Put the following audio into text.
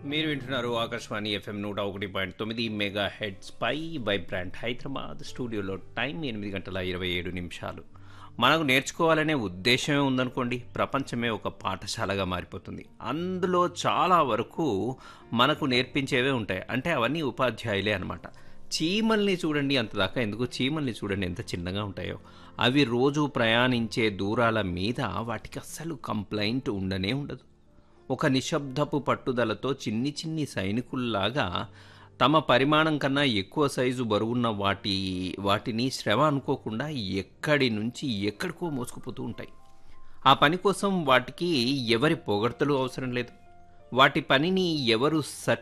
మీరు వింటున్నారు ఆకాశవాణి ఎఫ్ఎం నూట ఒకటి పాయింట్ తొమ్మిది మెగా హెడ్స్ పై వైబ్రాంట్ హైదరాబాద్ స్టూడియోలో టైం ఎనిమిది గంటల ఇరవై ఏడు నిమిషాలు మనకు నేర్చుకోవాలనే ఉద్దేశమే ఉందనుకోండి ప్రపంచమే ఒక పాఠశాలగా మారిపోతుంది అందులో చాలా వరకు మనకు నేర్పించేవే ఉంటాయి అంటే అవన్నీ ఉపాధ్యాయులే అనమాట చీమల్ని చూడండి అంత దాకా ఎందుకు చీమల్ని చూడండి ఎంత చిన్నగా ఉంటాయో అవి రోజు ప్రయాణించే దూరాల మీద వాటికి అస్సలు కంప్లైంట్ ఉండనే ఉండదు ఒక నిశ్శబ్దపు పట్టుదలతో చిన్ని చిన్ని సైనికుల్లాగా తమ పరిమాణం కన్నా ఎక్కువ సైజు బరువున్న వాటి వాటిని శ్రమ అనుకోకుండా ఎక్కడి నుంచి ఎక్కడికో మోసుకుపోతూ ఉంటాయి ఆ పని కోసం వాటికి ఎవరి పొగడ్తలు అవసరం లేదు వాటి పనిని ఎవరు